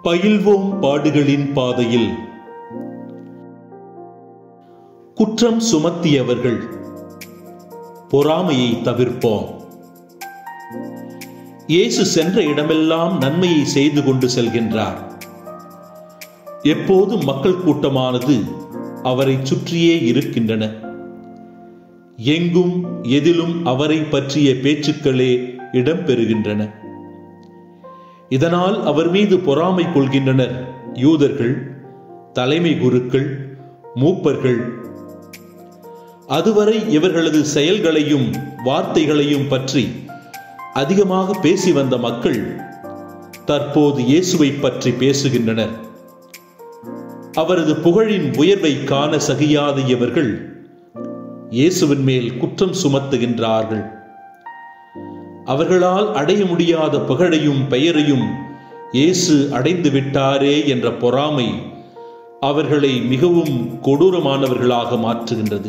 பயில்வோம் பாடுகளின் பாதையில் குற்றம் சுமத்தியவர்கள் பொறாமையை தவிர்ப்போம் இயேசு சென்ற இடமெல்லாம் நன்மையை செய்து கொண்டு செல்கின்றார் எப்போதும் மக்கள் கூட்டமானது அவரை சுற்றியே இருக்கின்றன எங்கும் எதிலும் அவரை பற்றிய பேச்சுக்களே இடம்பெறுகின்றன இதனால் அவர் மீது பொறாமை கொள்கின்றனர் யூதர்கள் தலைமை குருக்கள் மூப்பர்கள் அதுவரை இவர்களது செயல்களையும் வார்த்தைகளையும் பற்றி அதிகமாக பேசி வந்த மக்கள் தற்போது இயேசுவை பற்றி பேசுகின்றனர் அவரது புகழின் உயர்வை காண சகியாத இவர்கள் இயேசுவின் மேல் குற்றம் சுமத்துகின்றார்கள் அவர்களால் அடைய முடியாத புகழையும் பெயரையும் இயேசு அடைந்து விட்டாரே என்ற பொறாமை அவர்களை மிகவும் கொடூரமானவர்களாக மாற்றுகின்றது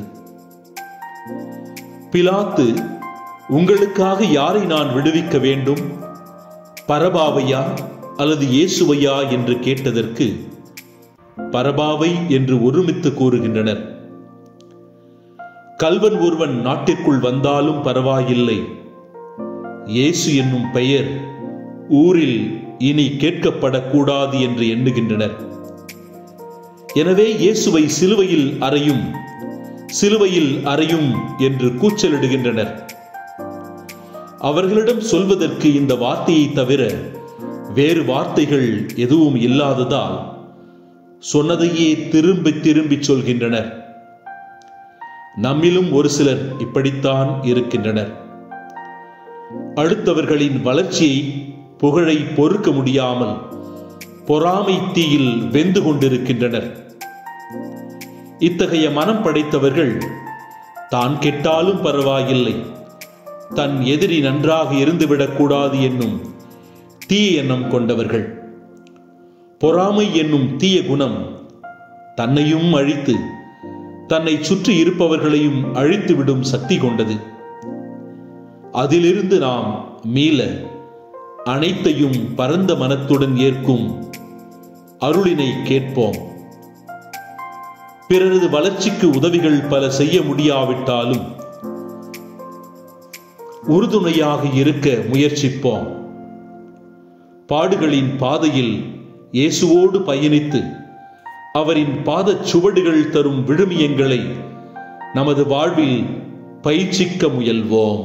பிலாத்து உங்களுக்காக யாரை நான் விடுவிக்க வேண்டும் பரபாவையா அல்லது இயேசுவையா என்று கேட்டதற்கு பரபாவை என்று ஒருமித்து கூறுகின்றனர் கல்வன் ஒருவன் நாட்டிற்குள் வந்தாலும் பரவாயில்லை இயேசு என்னும் பெயர் ஊரில் இனி கேட்கப்படக்கூடாது என்று எண்ணுகின்றனர் எனவே இயேசுவை சிலுவையில் அறையும் சிலுவையில் அறையும் என்று கூச்சலிடுகின்றனர் அவர்களிடம் சொல்வதற்கு இந்த வார்த்தையை தவிர வேறு வார்த்தைகள் எதுவும் இல்லாததால் சொன்னதையே திரும்பி திரும்பி சொல்கின்றனர் நம்மிலும் ஒரு சிலர் இப்படித்தான் இருக்கின்றனர் அடுத்தவர்களின் வளர்ச்சியை புகழை பொறுக்க முடியாமல் பொறாமை தீயில் வெந்து கொண்டிருக்கின்றனர் இத்தகைய மனம் படைத்தவர்கள் தான் கெட்டாலும் பரவாயில்லை தன் எதிரி நன்றாக இருந்துவிடக்கூடாது என்னும் தீய எண்ணம் கொண்டவர்கள் பொறாமை என்னும் தீய குணம் தன்னையும் அழித்து தன்னை சுற்றி இருப்பவர்களையும் அழித்துவிடும் சக்தி கொண்டது அதிலிருந்து நாம் மீள அனைத்தையும் பரந்த மனத்துடன் ஏற்கும் அருளினை கேட்போம் பிறரது வளர்ச்சிக்கு உதவிகள் பல செய்ய முடியாவிட்டாலும் உறுதுணையாக இருக்க முயற்சிப்போம் பாடுகளின் பாதையில் இயேசுவோடு பயணித்து அவரின் பாதச் சுவடுகள் தரும் விழுமியங்களை நமது வாழ்வில் பயிற்சிக்க முயல்வோம்